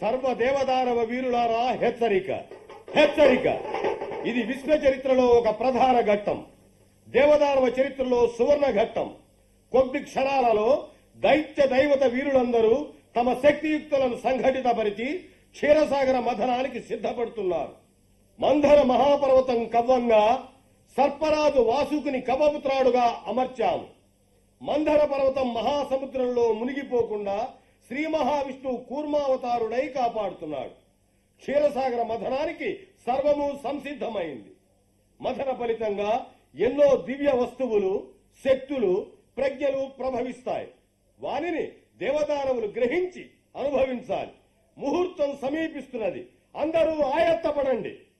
సర్వదేవదానవ వీరులారా హెచ్చరిక హెచ్చరిక ఇది విశ్వ చరిత్రలో ఒక ప్రధాన ఘట్టం దేవదానవ చరిత్రలో సువర్ణ ఘట్టం కొద్ది క్షణాలలో దైత్య దైవత వీరులందరూ తమ శక్తియుక్తులను సంఘటితపరిచి క్షీరసాగర మథనానికి సిద్ధపడుతున్నారు మంధర మహాపర్వతం కవ్వంగా సర్పరాజు వాసుకుని కవపుత్రాడుగా అమర్చాము మందర పర్వతం మహాసముద్రంలో మునిగిపోకుండా శ్రీ మహావిష్ణువు కూర్మావతారుడై కాపాడుతున్నాడు క్షీరసాగర మథనానికి సర్వము సంసిద్ధమైంది మథన ఫలితంగా ఎన్నో దివ్య వస్తువులు శక్తులు ప్రజ్ఞలు ప్రభవిస్తాయి వానిని దేవదానవులు గ్రహించి అనుభవించాలి ముహూర్తం సమీపిస్తున్నది అందరూ ఆయత్తపడండి